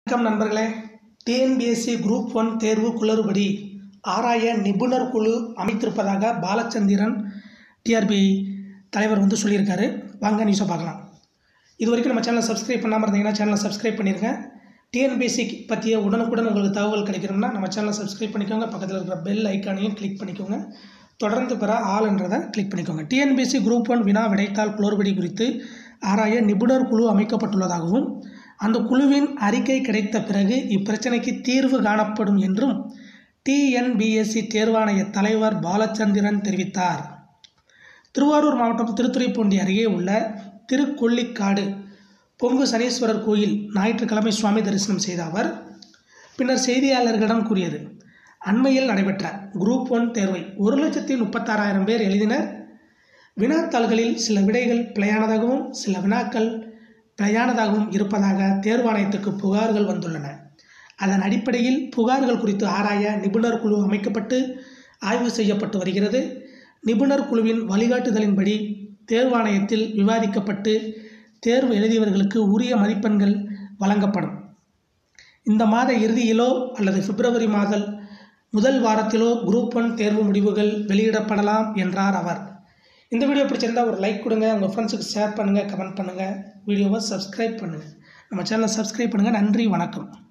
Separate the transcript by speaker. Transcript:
Speaker 1: வணக்கம் நண்பர்களே TNPSC group one தேர்வு குளறுபடி ஆராய நிபுணர் குழு அமைத்திருப்பதாக பாலச்சந்திரன் டிஆர்பி தலைவர் வந்து சொல்லியிருக்காரு வாங்க நியூஸை பார்க்கலாம் இது வரைக்கும் நம்ம சேனலை சப்ஸ்கிரைப் பண்ணாமல் இருந்தீங்கன்னா சேனலை சப்ஸ்கிரைப் பண்ணிடுங்க டிஎன்பிஎஸ்சி பற்றிய உடனுக்குடன் உங்களுக்கு தகவல் கிடைக்கணும்னா நம்ம சேனலை சப்ஸ்கிரைப் பண்ணிக்கோங்க பக்கத்தில் இருக்கிற பெல் ஐக்கானையும் கிளிக் பண்ணிக்கோங்க தொடர்ந்து பெற ஆள்ன்றதை கிளிக் பண்ணிக்கோங்க டிஎன்பிஎஸ்சி குரூப் ஒன் வினா விடைத்தாள் குளறுபடி குறித்து ஆராய நிபுணர் குழு அமைக்கப்பட்டுள்ளதாகவும் அந்த குழுவின் அறிக்கை கிடைத்த பிறகு இப்பிரச்சனைக்கு தீர்வு காணப்படும் என்றும் டிஎன்பிஎஸ்சி தேர்வாணைய தலைவர் பாலச்சந்திரன் தெரிவித்தார் திருவாரூர் மாவட்டம் திருத்துறைப்பூண்டி அருகே உள்ள திருக்கொள்ளிக்காடு பொங்கு சனீஸ்வரர் கோயில் ஞாயிற்றுக்கிழமை சுவாமி தரிசனம் செய்த அவர் பின்னர் செய்தியாளர்களிடம் கூறியது அண்மையில் நடைபெற்ற குரூப் ஒன் தேர்வை ஒரு லட்சத்தி முப்பத்தாறாயிரம் பேர் எழுதினர் வினாத்தாள்களில் சில விடைகள் பிழையானதாகவும் சில வினாக்கள் பிழையானதாகவும் இருப்பதாக தேர்வாணையத்துக்கு புகார்கள் வந்துள்ளன அதன் அடிப்படையில் புகார்கள் குறித்து ஆராய நிபுணர் குழு அமைக்கப்பட்டு ஆய்வு செய்யப்பட்டு வருகிறது நிபுணர் குழுவின் வழிகாட்டுதலின்படி தேர்வாணையத்தில் விவாதிக்கப்பட்டு தேர்வு எழுதியவர்களுக்கு உரிய மதிப்பெண்கள் வழங்கப்படும் இந்த மாத இறுதியிலோ அல்லது பிப்ரவரி மாத முதல் வாரத்திலோ குரூப் ஒன் தேர்வு முடிவுகள் வெளியிடப்படலாம் என்றார் அவர் இந்த வீடியோ பிடிச்சிருந்தா ஒரு லைக் கொடுங்க உங்கள் ஃப்ரெண்ட்ஸுக்கு ஷேர் பண்ணுங்கள் கமெண்ட் பண்ணுங்கள் வீடியோவை சப்ஸ்கிரைப் பண்ணுங்கள் நம்ம சேனலை சப்ஸ்கிரைப் பண்ணுங்கள் நன்றி வணக்கம்